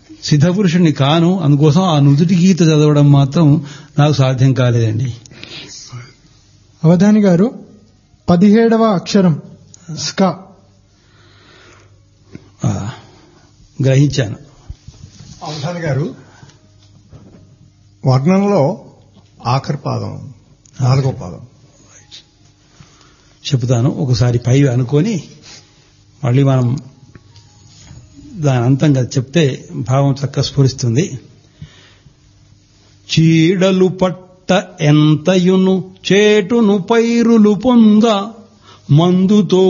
సిద్ధపురుషుణ్ణి కాను అందుకోసం ఆ నుదుటి గీత చదవడం మాత్రం నాకు సాధ్యం కాలేదండి అవధాని గారు పదిహేడవ అక్షరం స్క ఆ, గ్రహించాను అవధాని గారు వర్ణంలో ఆఖరి పాదం నాలుగో పాదం చెబుతాను ఒకసారి పై అనుకొని మళ్ళీ మనం దాని అంతంగా చెప్తే భావం చక్క స్ఫురిస్తుంది చీడలు పట్ట ఎంతయును చేటును పైరులు పొంద మందుతో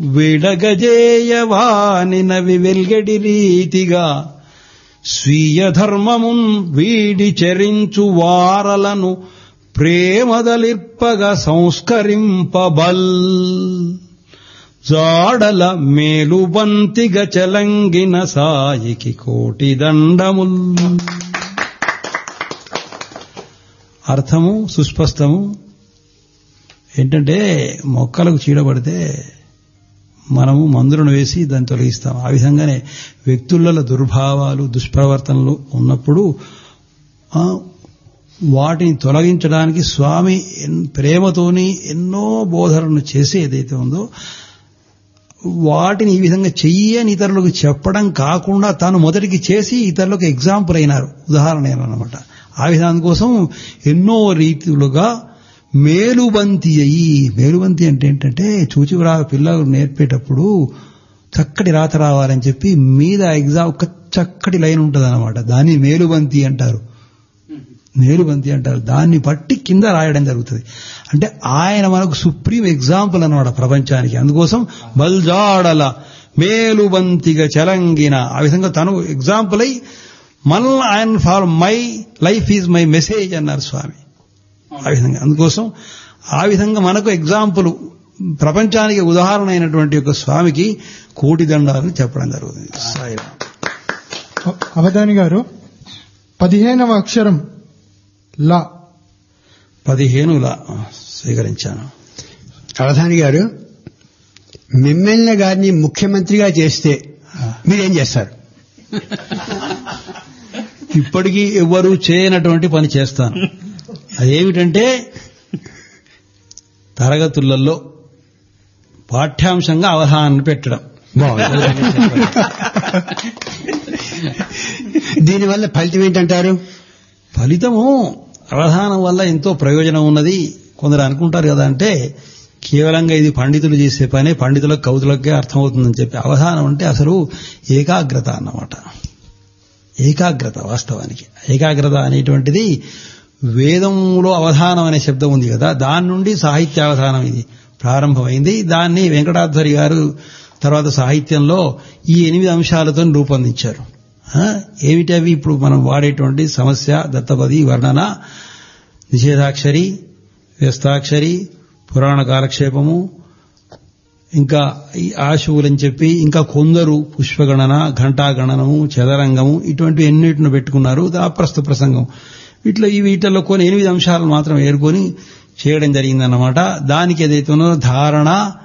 విడగజేయవానినవి వెల్గడి రీతిగా స్వీయ ధర్మమున్ వీడి చెరించు వారలను ప్రేమదలిర్పగ సంస్కరింపబల్ జాడల మేలుబంతిగ చలంగిన సాయికి కోటి దండముల్ అర్థము సుస్పష్టము ఏంటంటే మొక్కలకు చీడపడితే మనము మందులను వేసి దాన్ని తొలగిస్తాం ఆ విధంగానే వ్యక్తులలో దుర్భావాలు దుష్ప్రవర్తనలు ఉన్నప్పుడు ఆ, వాటిని తొలగించడానికి స్వామి ఎన్- ప్రేమతోని ఎన్నో బోధనలు చేసి ఏదైతే ఉందో వాటిని ఈ విధంగా చెయ్యని ఇతరులకు చెప్పడం కాకుండా తాను మొదటికి చేసి ఇతరులకు ఎగ్జాంపుల్ అయినారు ఉదాహరణ అయినారనమాట ఆ విధానం కోసం ఎన్నో రీతులుగా మేలుబంతి అయ్యి మేలుబంతి అంటే ఏంటంటే చూచిరా పిల్లలు నేర్పేటప్పుడు చక్కటి రాత రావాలని చెప్పి మీద ఎగ్జామ్ ఒక చక్కటి లైన్ ఉంటుంది అనమాట దాన్ని మేలుబంతి అంటారు మేలుబంతి అంటారు దాన్ని బట్టి కింద రాయడం జరుగుతుంది అంటే ఆయన మనకు సుప్రీం ఎగ్జాంపుల్ అన్నమాట ప్రపంచానికి అందుకోసం బల్జాడల మేలుబంతిగా చలంగిన ఆ విధంగా తను ఎగ్జాంపుల్ అయి మళ్ళీ ఆయన for my life is my message అన్నారు స్వామి ఆ విధంగా అందుకోసం ఆ విధంగా మనకు ఎగ్జాంపుల్ ప్రపంచానికి ఉదాహరణ అయినటువంటి ఒక స్వామికి కోటి దండాలను చెప్పడం జరుగుతుంది సాయిరామ్. అ- అవధాని గారు పదిహేనవ అక్షరం లా పదిహేనుల స్వీకరించాను అవధాని గారు మిమ్మల్ని గారిని ముఖ్యమంత్రిగా చేస్తే మీరేం చేస్తారు ఇప్పటికీ ఎవ్వరూ చేయనటువంటి పని చేస్తాను అదేమిటంటే తరగతులలో పాఠ్యాంశంగా అవధానం పెట్టడం దీనివల్ల ఫలితం ఏంటంటారు ఫలితము అవధానం వల్ల ఎంతో ప్రయోజనం ఉన్నది కొందరు అనుకుంటారు కదా అంటే కేవలంగా ఇది పండితులు చేసే పనే పండితులకు కవుతులకే అర్థమవుతుందని చెప్పి అవధానం అంటే అసలు ఏకాగ్రత అన్నమాట ఏకాగ్రత వాస్తవానికి ఏకాగ్రత అనేటువంటిది వేదంలో అవధానం అనే శబ్దం ఉంది కదా దాని నుండి సాహిత్య అవధానం ఇది ప్రారంభమైంది దాన్ని వెంకటాధ్వరి గారు తర్వాత సాహిత్యంలో ఈ ఎనిమిది అంశాలతో రూపొందించారు ఆ, ఏమిటి అవి ఇప్పుడు మనం వాడేటువంటి సమస్య దత్తపది వర్ణన నిషేధాక్షరి వ్యస్తాక్షరి పురాణ కాలక్షేపము ఇంకా ఈ ఆశువులని చెప్పి ఇంకా కొందరు పుష్పగణన ఘంటాగణనము చదరంగము ఇటువంటి ఎన్నిటిని పెట్టుకున్నారు అప్రస్తు ప్రసంగం వీటిలో ఈ వీటిల్లో కొన్ని ఎనిమిది అంశాలను మాత్రం ఏరుకొని చేయడం జరిగిందన్నమాట దానికి ఏదైతే ఉన్నదో ధారణ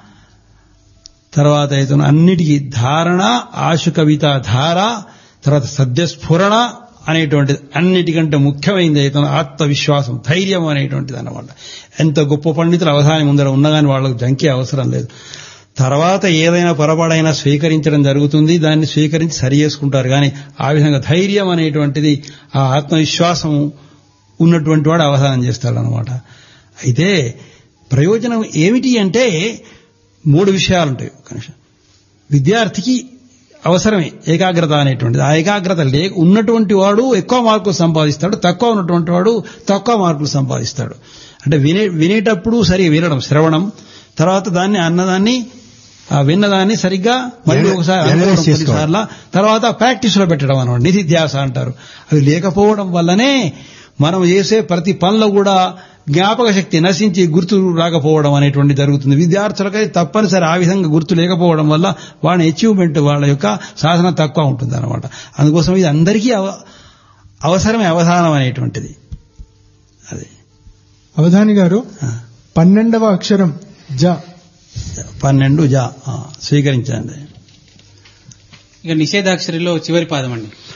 తర్వాత అయితే అన్నిటికీ ధారణ ఆశు కవిత ధార తర్వాత సద్యస్ఫురణ అనేటువంటిది అన్నిటికంటే ముఖ్యమైనది అయితే ఆత్మవిశ్వాసం ధైర్యం అనేటువంటిది అన్నమాట ఎంత గొప్ప పండితులు అవధాని ముందర ఉన్నగాని వాళ్ళకు జంకే అవసరం లేదు తర్వాత ఏదైనా పొరపాడైనా స్వీకరించడం జరుగుతుంది దాన్ని స్వీకరించి సరి చేసుకుంటారు కానీ ఆ విధంగా ధైర్యం అనేటువంటిది ఆ ఆత్మవిశ్వాసం ఉన్నటువంటి వాడు అవధానం చేస్తాడనమాట అయితే ప్రయోజనం ఏమిటి అంటే మూడు విషయాలు ఉంటాయి కనీసం విద్యార్థికి అవసరమే ఏకాగ్రత అనేటువంటిది ఆ ఏకాగ్రత లే ఉన్నటువంటి వాడు ఎక్కువ మార్కులు సంపాదిస్తాడు తక్కువ ఉన్నటువంటి వాడు తక్కువ మార్కులు సంపాదిస్తాడు అంటే వినే వినేటప్పుడు సరి వినడం శ్రవణం తర్వాత దాన్ని అన్నదాన్ని ఆ విన్నదాన్ని సరిగ్గా మళ్ళీ ఒకసారి Analyze అనుకోవడం చేసుకోవాలి. కొన్నిసార్లు తర్వాత ప్రాక్టీస్ లో పెట్టడం అనమాట నిధిధ్యాస అంటారు అవి లేకపోవడం వల్లనే మనం చేసే ప్రతి పనిలో కూడా జ్ఞాపక శక్తి నశించి గుర్తు రాకపోవడం అనేటువంటి జరుగుతుంది విద్యార్థులకై తప్పనిసరి ఆ విధంగా గుర్తు లేకపోవడం వల్ల వాళ్ళ అచీవ్మెంట్ వాళ్ళ యొక్క సాధన తక్కువ ఉంటుంది అనమాట అందుకోసం ఇది అందరికీ అవ- అవసరమే అవధానం అనేటువంటిది అది అవధాని గారు ఆ, పన్నెండవ అక్షరం జ పన్నెండు జా ఆ, స్వీకరించండి ఇక నిషేధాక్షరిలో చివరి పాదం అండి